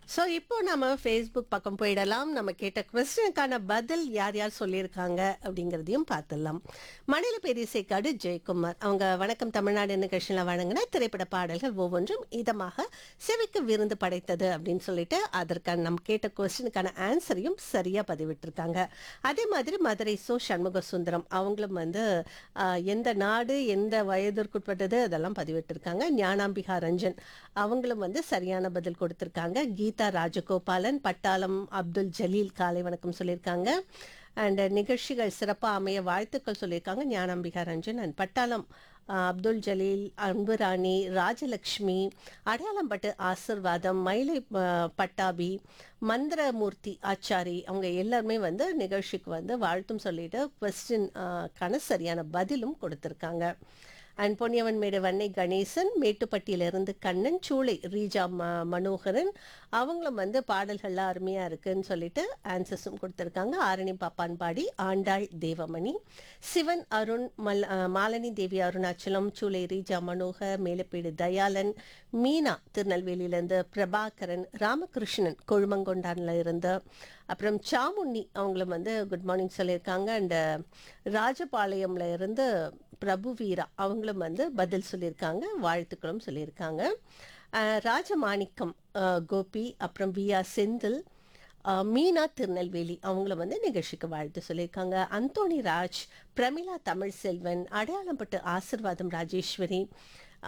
so இப்போ நம்ம Facebook பக்கம் போயிடலாம் நம்ம கேட்ட கொஸ்டினுக்கான பதில் யார் யார் சொல்லியிருக்காங்க அப்படிங்கிறதையும் பார்த்துடலாம் மணில பெரியசைக்காடு ஜெயக்குமார் அவங்க வணக்கம் தமிழ்நாடு நிகழ்ச்சியில் வழங்கின திரைப்பட பாடல்கள் ஒவ்வொன்றும் இதமாக செவிக்கு விருந்து படைத்தது அப்படின்னு சொல்லிட்டு அதற்கான நம்ம கேட்ட கொஸ்டினுக்கான ஆன்சரையும் சரியா பதிவிட்டிருக்காங்க அதே மாதிரி மதுரை சோ சண்முக சுந்தரம் அவங்களும் வந்து ஆஹ், எந்த நாடு எந்த வயதிற்குட்பட்டது அதெல்லாம் பதிவிட்டிருக்காங்க ஞானாம்பிகா ரஞ்சன் அவங்களும் வந்து சரியான பதில் கொடுத்திருக்காங்க கீதா ராஜகோபாலன் பட்டாளம் அப்துல் ஜலீல் காலை வணக்கம் சொல்லியிருக்காங்க அண்ட் நிகழ்ச்சிகள் சிறப்பாக அமைய வாழ்த்துக்கள் சொல்லியிருக்காங்க ஞானாம்பிகா ரஞ்சன் அண்ட் பட்டாளம் ஆஹ், அப்துல் ஜலீல் அன்புராணி ராஜலக்ஷ்மி அடையாளம்பட்டு ஆசிர்வாதம் மயிலை ஆஹ், பட்டாபி மந்திரமூர்த்தி ஆச்சாரி அவங்க எல்லாருமே வந்து நிகழ்ச்சிக்கு வந்து வாழ்த்தும் சொல்லிட்டு கொஸ்டின் கான சரியான பதிலும் கொடுத்துருக்காங்க அண்ட் பொன்னியவன் மேடு வன்னை கணேசன் மேட்டுப்பட்டியிலிருந்து கண்ணன் சூளை ரீஜா ம மனோகரன் அவங்களும் வந்து பாடல்கள்லாம் அருமையாக இருக்குன்னு சொல்லிட்டு ஆன்சர்ஸும் கொடுத்துருக்காங்க ஆரணி பாப்பான்பாடி ஆண்டாள் தேவமணி சிவன் அருண் மல் அஹ், மாலினி தேவி அருணாச்சலம் சூளை ரீஜா மனோகர் மேலப்பேடு தயாளன் மீனா திருநெல்வேலியிலேருந்து பிரபாகரன் ராமகிருஷ்ணன் கொழுமங்கொண்டான்ல இருந்து அப்புறம் சாமுண்ணி அவங்களும் வந்து குட் மார்னிங் சொல்லியிருக்காங்க அண்ட் ராஜபாளையம்ல இருந்து பிரபு வீரா அவங்களும் வந்து பதில் சொல்லியிருக்காங்க வாழ்த்துக்களும் சொல்லியிருக்காங்க அஹ், ராஜமாணிக்கம் அஹ், கோபி அப்புறம் வியா செந்தில் அஹ், மீனா திருநெல்வேலி அவங்கள வந்து நிகழ்ச்சிக்கு வாழ்த்து சொல்லியிருக்காங்க அந்தோணி ராஜ் பிரமிளா தமிழ் செல்வன் அடையாளம்பட்டு ஆசிர்வாதம் ராஜேஸ்வரி